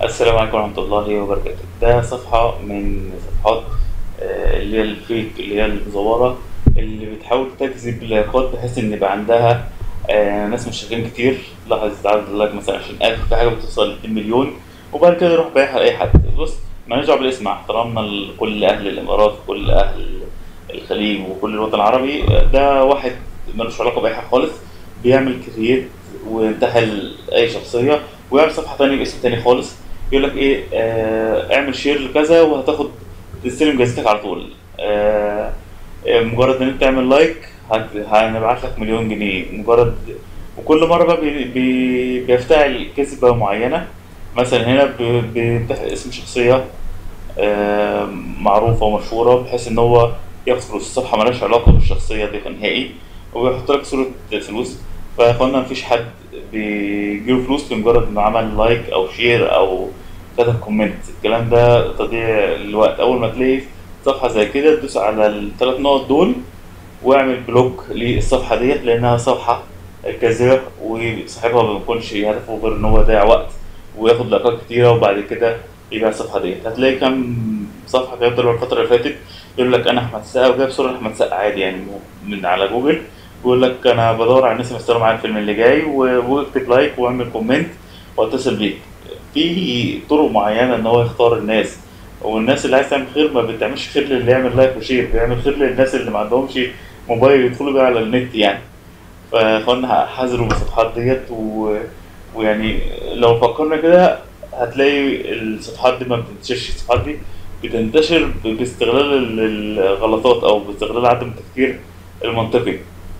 السلام عليكم ورحمة الله وبركاته ده صفحة من صفحات آه، اللي هي الفيك اللي هي المزورة اللي بتحاول تجذب لايكات بحيث إن يبقى عندها آه، ناس مشتركين كتير لاحظ عدد اللايك مثلا 20000 في حاجة بتوصل ل 2 مليون وبعد كده يروح بايعها لأي حد بص مالناش دعوة بالاسم مع احترامنا لكل أهل الإمارات وكل أهل الخليج وكل الوطن العربي آه، ده واحد ملوش علاقة بأي حاجة خالص بيعمل كرييت وينتحل أي شخصية ويعمل صفحة تانية باسم تاني خالص يقول لك ايه آه اعمل شير لكذا وهتاخد تستلم جايزتك على طول آه آه، مجرد ان انت تعمل لايك هت- هنبعت لك مليون جنيه مجرد وكل مره بقى بي بي بيفتعل كذبه معينه مثلا هنا ب- بيفتح اسم شخصيه آه معروفه ومشهوره بحيث ان هو ياخد فلوس الصفحه مالهاش علاقه بالشخصيه دي نهائي وبيحط لك صوره فلوس فيا اخوانا مفيش حد بيجيله فلوس لمجرد انه عمل لايك او شير او كتب كومنت الكلام ده تضييع الوقت اول ما تلاقي صفحه زي كده تدوس على الثلاث نقط دول واعمل بلوك للصفحه ديت لانها صفحه كاذبه وصاحبها ما بيكونش هدفه غير ان هو يضيع وقت وياخد لايكات كتيره وبعد كده يبيع الصفحه ديت هتلاقي كام صفحه كده طلعوا الفتره اللي فاتت يقول لك انا احمد السقا وجايب صوره احمد السقا عادي يعني من على جوجل بيقول لك انا بدور على الناس اللي يمثلوا معايا الفيلم اللي جاي و- واكتب لايك واعمل كومنت واتصل بيك في طرق معينه ان هو يختار الناس والناس اللي عايز تعمل خير ما بتعملش خير للي يعمل لايك وشير بيعمل خير للناس اللي ما عندهمش موبايل يدخلوا بيه على النت يعني فاخوانا حذروا من الصفحات ديت و... ويعني لو فكرنا كده هتلاقي الصفحات دي ما بتنتشرش الصفحات دي بتنتشر ب- باستغلال ال- الغلطات او باستغلال عدم التفكير المنطقي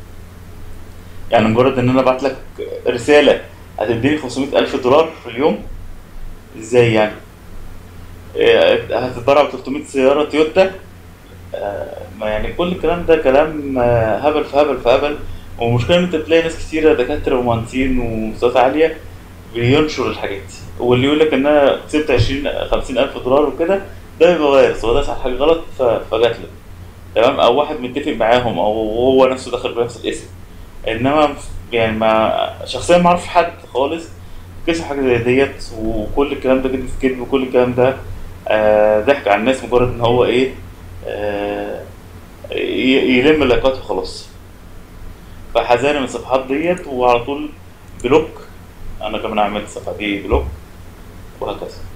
يعني مجرد ان انا ابعت لك رساله هتديني 500 الف دولار في اليوم ازاي يعني إيه، هتتبرع ب 300 سياره تويوتا آه، ما يعني كل الكلام ده كلام آه، هبل في هبل في هبل والمشكله ان انت تلاقي ناس كتيره دكاتره ومهندسين ومستويات عاليه بينشر الحاجات دي واللي يقول لك ان انا كسبت 20 50 الف دولار وكده ده بيبقى فيروس هو داس على حاجه غلط ف- فجات له تمام او واحد متفق معاهم او هو نفسه داخل بنفس الاسم انما يعني ما شخصيا ما اعرفش حد خالص كسب حاجه زي ديت وكل الكلام ده كذب في كذب وكل الكلام ده آه ضحك على الناس مجرد ان هو ايه آه ي- يلم لايكات وخلاص فحذاري من الصفحات ديت وعلى طول بلوك انا كمان عملت الصفحه دي بلوك وهكذا